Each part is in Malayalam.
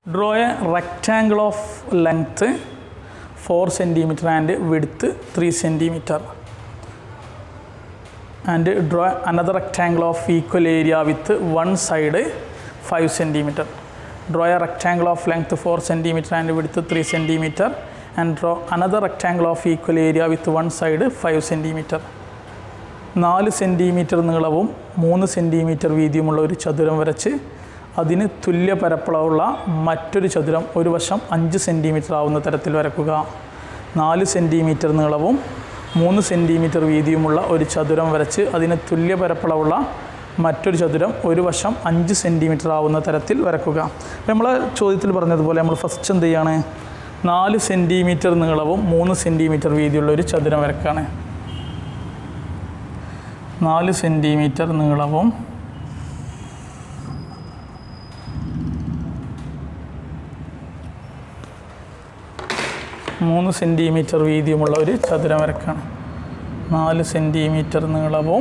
Draw a rectangle of length 4 centimeter and width 3 centimeter. And draw another rectangle of equal area with one side 5 centimeter. Draw a rectangle of length 4 centimeter and width 3 centimeter. And draw another rectangle of equal area with one side 5 centimeter. നാല് സെൻറ്റിമീറ്റർ നീളവും മൂന്ന് സെൻറ്റിമീറ്റർ വീതിയുമുള്ള ഒരു ചതുരം വരച്ച് അതിന് തുല്യ പരപ്പളവുള്ള മറ്റൊരു ചതുരം ഒരു വശം അഞ്ച് സെൻറ്റിമീറ്റർ ആവുന്ന തരത്തിൽ വരക്കുക നാല് സെൻറ്റിമീറ്റർ നീളവും മൂന്ന് സെൻറ്റിമീറ്റർ വീതിയുമുള്ള ഒരു ചതുരം വരച്ച് അതിന് തുല്യ പരപ്പളവുള്ള മറ്റൊരു ചതുരം ഒരു വശം അഞ്ച് സെൻറ്റിമീറ്റർ ആവുന്ന തരത്തിൽ വരക്കുക അപ്പോൾ നമ്മൾ ചോദ്യത്തിൽ പറഞ്ഞതുപോലെ നമ്മൾ ഫസ്റ്റ് എന്ത് ചെയ്യാണ് നാല് സെൻറ്റിമീറ്റർ നീളവും മൂന്ന് സെൻറ്റിമീറ്റർ വീതിയുള്ള ഒരു ചതുരം വരക്കുകയാണ് നാല് സെൻറ്റിമീറ്റർ നീളവും മൂന്ന് സെൻറ്റിമീറ്റർ വീതിയുമുള്ള ഒരു ചതുരം വരക്കാണ് നാല് സെൻറ്റിമീറ്റർ നീളവും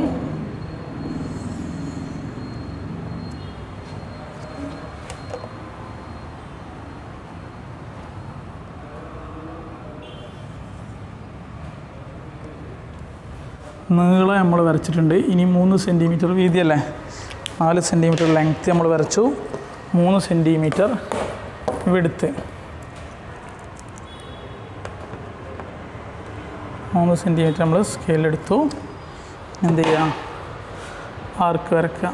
നീളം നമ്മൾ വരച്ചിട്ടുണ്ട് ഇനി മൂന്ന് സെൻറ്റിമീറ്റർ വീതിയല്ലേ നാല് സെൻറ്റിമീറ്റർ ലെങ്ത്ത് നമ്മൾ വരച്ചു മൂന്ന് സെൻറ്റിമീറ്റർ വിടുത്ത് മൂന്ന് സെൻറ്റിമീറ്റർ നമ്മൾ സ്കെയിലെടുത്തു എന്ത് ചെയ്യുക ആർക്ക് വരക്കുക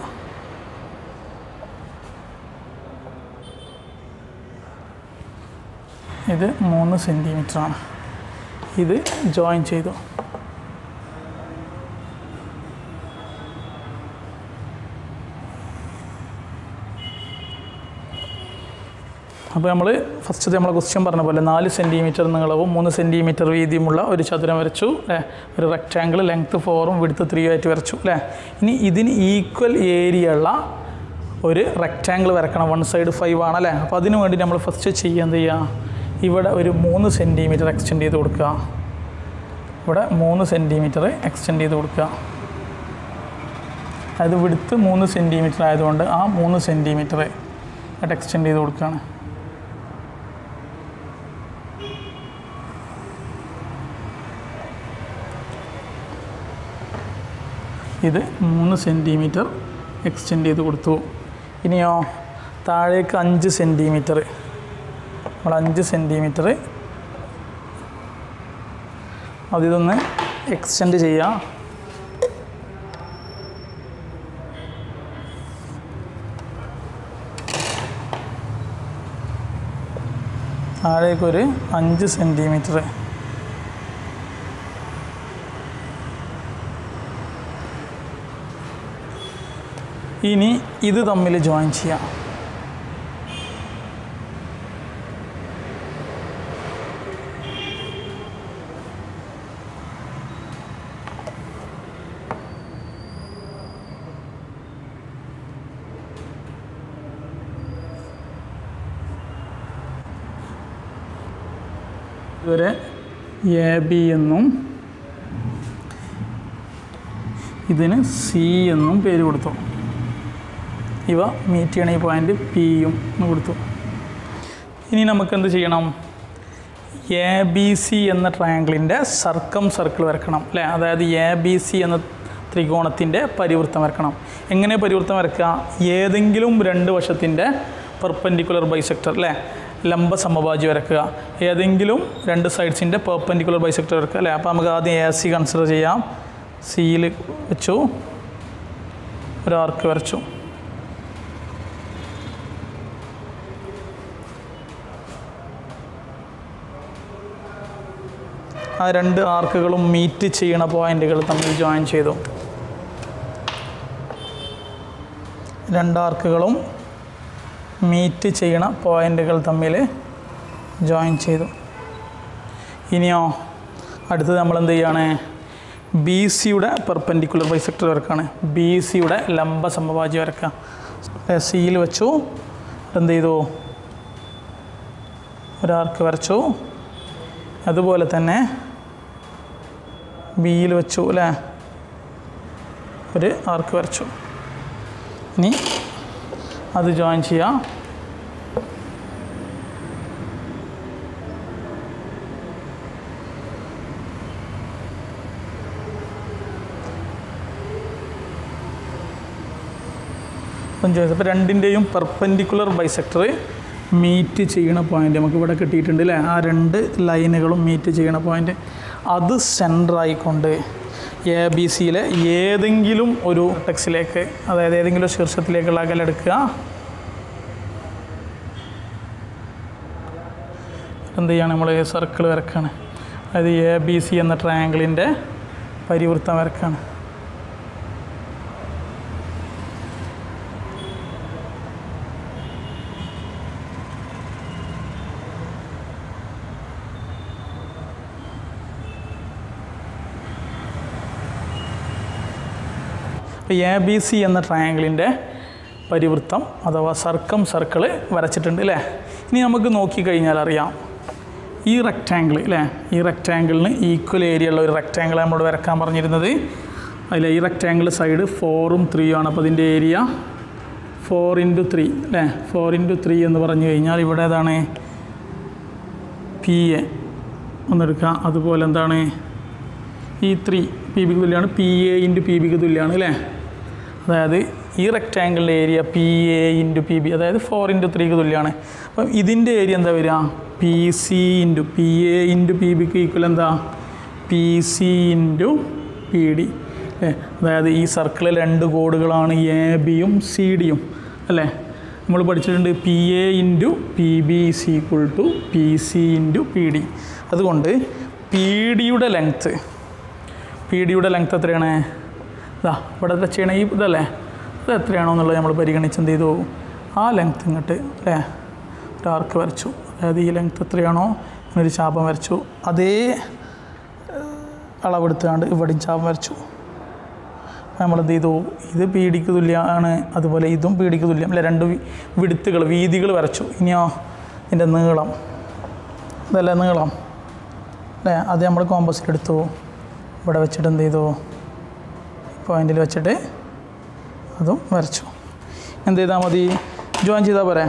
ഇത് മൂന്ന് സെൻറ്റിമീറ്ററാണ് ഇത് ജോയിൻ ചെയ്തു അപ്പോൾ നമ്മൾ ഫസ്റ്റ് നമ്മൾ ക്വസ്റ്റ്യൻ പറഞ്ഞ പോലെ നാല് സെൻറ്റിമീറ്റർ നീളവും മൂന്ന് സെൻറ്റിമീറ്റർ വീതിയുമുള്ള ഒരു ചതുരം വരച്ചു അല്ലേ ഒരു റെക്റ്റാങ്കിൾ ലെങ്ത്ത് ഫോറും വിടുത്ത് ത്രീ ആയിട്ട് വരച്ചു അല്ലേ ഇനി ഇതിന് ഈക്വൽ ഏരിയ ഉള്ള ഒരു റെക്റ്റാങ്കിൾ വരക്കണം വൺ സൈഡ് ഫൈവ് ആണല്ലേ അപ്പോൾ അതിന് വേണ്ടി നമ്മൾ ഫസ്റ്റ് ചെയ്യാൻ എന്ത് ചെയ്യുക ഇവിടെ ഒരു മൂന്ന് സെൻറ്റിമീറ്റർ എക്സ്റ്റെൻഡ് ചെയ്ത് കൊടുക്കുക ഇവിടെ മൂന്ന് സെൻറ്റിമീറ്റർ എക്സ്റ്റെൻഡ് ചെയ്ത് കൊടുക്കുക അതായത് വിടുത്ത് മൂന്ന് സെൻറ്റിമീറ്റർ ആയതുകൊണ്ട് ആ മൂന്ന് സെൻറ്റിമീറ്റർ ആയിട്ട് എക്സ്റ്റെൻഡ് ചെയ്ത് കൊടുക്കുകയാണ് ഇത് മൂന്ന് സെൻറ്റിമീറ്റർ എക്സ്റ്റെൻഡ് ചെയ്ത് കൊടുത്തു ഇനിയോ താഴേക്ക് അഞ്ച് സെൻറ്റിമീറ്റർ നമ്മൾ അഞ്ച് സെൻറ്റിമീറ്റർ അതിതൊന്ന് എക്സ്റ്റെൻഡ് ചെയ്യാം താഴേക്കൊരു അഞ്ച് സെൻറ്റിമീറ്റർ ഇനി ഇത് തമ്മിൽ ജോയിൻ ചെയ്യാം ഇതുവരെ എ ബി എന്നും ഇതിന് സി എന്നും പേര് കൊടുത്തു ഇവ മീറ്റ് ചെയ്യണ ഈ പോയിൻ്റ് പിയും എന്ന് കൊടുത്തു ഇനി നമുക്ക് എന്ത് ചെയ്യണം എ ബി സി എന്ന ട്രയാങ്കിളിൻ്റെ സർക്കം സർക്കിൾ വരക്കണം അല്ലേ അതായത് എ ബി സി എന്ന ത്രികോണത്തിൻ്റെ പരിവൃത്തം വരക്കണം എങ്ങനെ പരിവൃത്തം വരക്കുക ഏതെങ്കിലും രണ്ട് വശത്തിൻ്റെ പെർപ്പൻഡിക്കുലർ ബൈസെക്ടർ അല്ലേ ലംബ സമഭാജി വരക്കുക ഏതെങ്കിലും രണ്ട് സൈഡ്സിൻ്റെ പെർപ്പൻഡിക്കുലർ ബൈസെക്ടർ വരക്കുക അല്ലേ അപ്പോൾ നമുക്ക് ആദ്യം എ സി കൺസിഡർ ചെയ്യാം സിയിൽ വെച്ചു ഒരു ആർക്ക് വരച്ചു ആ രണ്ട് ആർക്കുകളും മീറ്റ് ചെയ്യണ പോയിന്റുകൾ തമ്മിൽ ജോയിൻ ചെയ്തു രണ്ട് ആർക്കുകളും മീറ്റ് ചെയ്യണ പോയിന്റുകൾ തമ്മിൽ ജോയിൻ ചെയ്തു ഇനിയോ അടുത്തത് നമ്മൾ എന്ത് ചെയ്യാണ് ബി സിയുടെ പെർപ്പൻഡിക്കുലർ ബൈസെക്ടർ വരക്കാണ് ബി സിയുടെ ലംബ സമഭാജി വരക്കുക സിയിൽ വെച്ചു എന്ത് ചെയ്തു ഒരാർക്ക് വരച്ചു അതുപോലെ തന്നെ ബിയിൽ വെച്ചു അല്ലേ ഒരു ആർക്ക് വരച്ചു ഇനി അത് ജോയിൻ ചെയ്യാം ജോയിൻസ് അപ്പോൾ രണ്ടിൻ്റെയും പെർപ്പൻഡിക്കുലർ ബൈസെക്ടർ മീറ്റ് ചെയ്യണ പോയിന്റ് നമുക്ക് ഇവിടെ കിട്ടിയിട്ടുണ്ട് അല്ലേ ആ രണ്ട് ലൈനുകളും മീറ്റ് ചെയ്യണ പോയിന്റ് അത് സെൻറ്റർ ആയിക്കൊണ്ട് എ ബി സിയിലെ ഏതെങ്കിലും ഒരു ടെക്സിലേക്ക് അതായത് ഏതെങ്കിലും ശീർഷത്തിലേക്കുള്ള അകലെടുക്കുക എന്ത് ചെയ്യാണ് നമ്മൾ സർക്കിൾ വരക്കാണ് അതായത് എ ബി സി എന്ന ട്രയാങ്കിളിൻ്റെ പരിവൃത്തം വരക്കാണ് അപ്പോൾ എ ബി സി എന്ന ട്രയാങ്കിളിൻ്റെ പരിവൃത്തം അഥവാ സർക്കം സർക്കിൾ വരച്ചിട്ടുണ്ട് അല്ലേ ഇനി നമുക്ക് നോക്കിക്കഴിഞ്ഞാൽ അറിയാം ഈ റെക്റ്റാങ്കിൾ അല്ലേ ഈ റെക്റ്റാങ്കിളിന് ഈക്വൽ ഏരിയ ഉള്ള ഒരു റെക്റ്റാങ്കിൾ നമ്മളോട് വരക്കാൻ പറഞ്ഞിരുന്നത് അതിൽ ഈ റെക്റ്റാങ്കിൾ സൈഡ് ഫോറും ത്രീയും ആണ് അപ്പോൾ അതിൻ്റെ ഏരിയ ഫോർ ഇൻറ്റു ത്രീ അല്ലേ ഫോർ ഇൻറ്റു ത്രീ എന്ന് പറഞ്ഞു കഴിഞ്ഞാൽ ഇവിടെ ഏതാണ് പി എ ഒന്നെടുക്കുക അതുപോലെ എന്താണ് ഈ ത്രീ പി ബിക്ക് തുല്യമാണ് പി എ ഇൻറ്റു പി ബിക്ക് തുല്യമാണ് അല്ലേ അതായത് ഈ റെക്റ്റാങ്കിളിൻ്റെ area P A into P B അതായത് ഫോർ ഇൻറ്റു ത്രീക്ക് തുല്യമാണ് അപ്പം ഇതിൻ്റെ ഏരിയ എന്താ വരിക P C into P A into P ബിക്ക് ഈക്വൽ എന്താ P C into P D അല്ലേ അതായത് ഈ സർക്കിളിൽ രണ്ട് കോഡുകളാണ് എ ബിയും സി ഡിയും അല്ലേ നമ്മൾ പഠിച്ചിട്ടുണ്ട് P A into P B C equal to P C into P D അതുകൊണ്ട് പി ഡിയുടെ ലെങ്ത്ത് പി ഡിയുടെ ലെങ്ത്ത് എത്രയാണ് ഇതാ ഇവിടെ ചെയ്യണ ഈ ഇതല്ലേ ഇത് എത്രയാണോ എന്നുള്ളത് നമ്മൾ പരിഗണിച്ച് എന്ത് ചെയ്തു ആ ലെങ്ത്ത് ഇങ്ങോട്ട് അല്ലേ ഒരു ആർക്ക് വരച്ചു അതായത് ഈ ലെങ്ത്ത് എത്രയാണോ ഇങ്ങനൊരു ചാപം വരച്ചു അതേ ഏഹ്, അളവെടുത്തുകൊണ്ട് ഇവിടെയും ചാപം വരച്ചു നമ്മൾ എന്ത് ചെയ്തു ഇത് പി ഡിക്ക് തുല്യമാണ് അതുപോലെ ഇതും പി ഡിക്ക് തുല്യം അല്ലെ രണ്ട് വി- വിടുത്തുകൾ വീതികൾ വരച്ചു ഇനിയോ ഇതിൻ്റെ നീളം ഇതല്ലേ നീളം അല്ലേ അത് നമ്മൾ കോമ്പസിൽ എടുത്തു ഇവിടെ വെച്ചിട്ട് എന്ത് ചെയ്തു പോയിന്റിൽ വെച്ചിട്ട് അതും വരച്ചു എന്ത് ചെയ്താൽ മതി ജോയിൻ ചെയ്താൽ പോരെ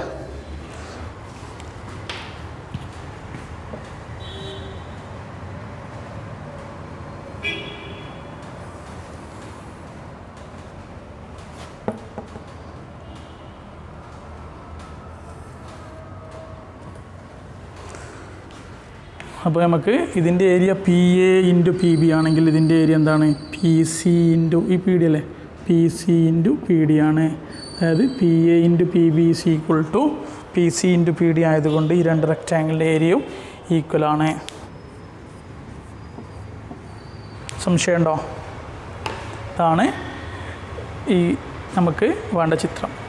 അപ്പോൾ നമുക്ക് ഇതിൻ്റെ area P A into P B ആണെങ്കിൽ ഇതിൻ്റെ ഏരിയ എന്താണ് പി സി ഇൻറ്റു ഈ പി ഡി അല്ലേ P C into P D ആണ് അതായത് P A into P B is equal to P C into P D ആയതുകൊണ്ട് ഈ രണ്ട് റെക്റ്റാങ്കിളിൻ്റെ ഏരിയയും ഈക്വലാണ് സംശയമുണ്ടോ ഇതാണ് ഈ നമുക്ക് വേണ്ട ചിത്രം